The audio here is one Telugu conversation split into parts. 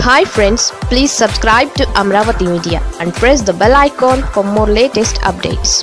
hi friends please subscribe to Amaravati media and press the bell icon for more latest updates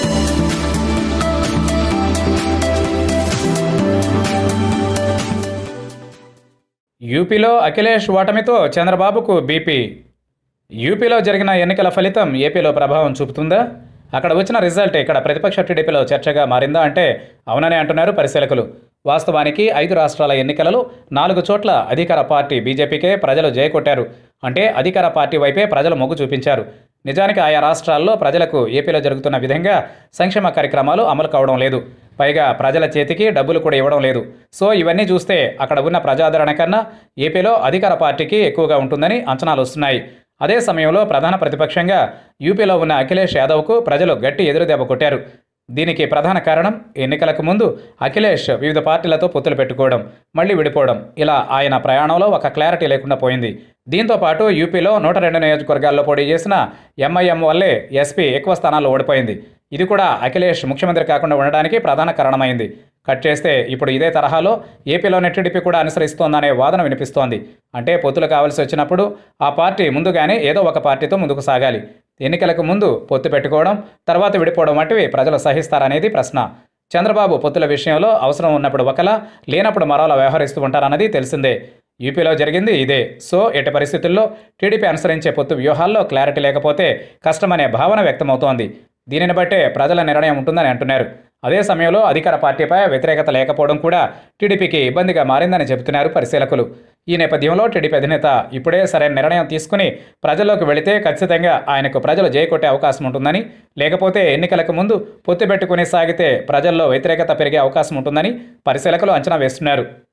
యూపీలో అఖిలేష్ ఓటమితో చంద్రబాబుకు బీపీ యూపీలో జరిగిన ఎన్నికల ఫలితం ఏపీలో ప్రభావం చూపుతుందా అక్కడ వచ్చిన రిజల్ట్ ఇక్కడ ప్రతిపక్ష టీడీపీలో చర్చగా మారిందా అంటే అవునని అంటున్నారు పరిశీలకులు వాస్తవానికి ఐదు రాష్ట్రాల ఎన్నికలలో నాలుగు చోట్ల అధికార పార్టీ బీజేపీకే ప్రజలు జయకొట్టారు అంటే అధికార పార్టీ వైపే ప్రజలు మొగ్గు చూపించారు నిజానికి ఆయా రాష్ట్రాల్లో ప్రజలకు ఏపీలో జరుగుతున్న విధంగా సంక్షేమ కార్యక్రమాలు అమలు కావడం లేదు పైగా ప్రజల చేతికి డబ్బులు కూడా ఇవ్వడం లేదు సో ఇవన్నీ చూస్తే అక్కడ ఉన్న ప్రజాదరణ కన్నా ఏపీలో అధికార పార్టీకి ఎక్కువగా ఉంటుందని అంచనాలు వస్తున్నాయి అదే సమయంలో ప్రధాన ప్రతిపక్షంగా యూపీలో ఉన్న అఖిలేష్ యాదవ్కు ప్రజలు గట్టి ఎదురుదెబ్బ కొట్టారు దీనికి ప్రధాన కారణం ఎన్నికలకు ముందు అఖిలేష్ వివిధ పార్టీలతో పొత్తులు పెట్టుకోవడం మళ్ళీ విడిపోవడం ఇలా ఆయన ప్రయాణంలో ఒక క్లారిటీ లేకుండా పోయింది దీంతో పాటు యూపీలో నూట రెండు నియోజకవర్గాల్లో పోటీ చేసిన ఎంఐఎం వల్లే ఎస్పీ ఎక్కువ స్థానాల్లో ఓడిపోయింది ఇది కూడా అఖిలేష్ ముఖ్యమంత్రి కాకుండా ఉండడానికి ప్రధాన కారణమైంది కట్ చేస్తే ఇప్పుడు ఇదే తరహాలో ఏపీలోని టీడీపీ కూడా అనుసరిస్తోందనే వాదన వినిపిస్తోంది అంటే పొత్తులు కావాల్సి వచ్చినప్పుడు ఆ పార్టీ ముందుగానే ఏదో ఒక పార్టీతో ముందుకు సాగాలి ఎన్నికలకు ముందు పొత్తు పెట్టుకోవడం తర్వాత విడిపోవడం వంటివి ప్రజలు సహిస్తారనేది ప్రశ్న చంద్రబాబు పొత్తుల విషయంలో అవసరం ఉన్నప్పుడు ఒకలా లేనప్పుడు మరోలా వ్యవహరిస్తూ ఉంటారన్నది తెలిసిందే యూపీలో జరిగింది ఇదే సో ఎట్టి పరిస్థితుల్లో టీడీపీ అనుసరించే పొత్తు వ్యూహాల్లో క్లారిటీ లేకపోతే కష్టమనే భావన వ్యక్తమవుతోంది దీనిని బట్టే ప్రజల నిర్ణయం ఉంటుందని అంటున్నారు అదే సమయంలో అధికార పార్టీపై వ్యతిరేకత లేకపోవడం కూడా టీడీపీకి ఇబ్బందిగా మారిందని చెబుతున్నారు పరిశీలకులు ఈ నేపథ్యంలో టీడీపీ అధినేత ఇప్పుడే సరైన నిర్ణయం తీసుకుని ప్రజల్లోకి వెళితే ఖచ్చితంగా ఆయనకు ప్రజలు జయకొట్టే అవకాశం ఉంటుందని లేకపోతే ఎన్నికలకు ముందు పొత్తు పెట్టుకుని సాగితే ప్రజల్లో వ్యతిరేకత పెరిగే అవకాశం ఉంటుందని పరిశీలకులు అంచనా వేస్తున్నారు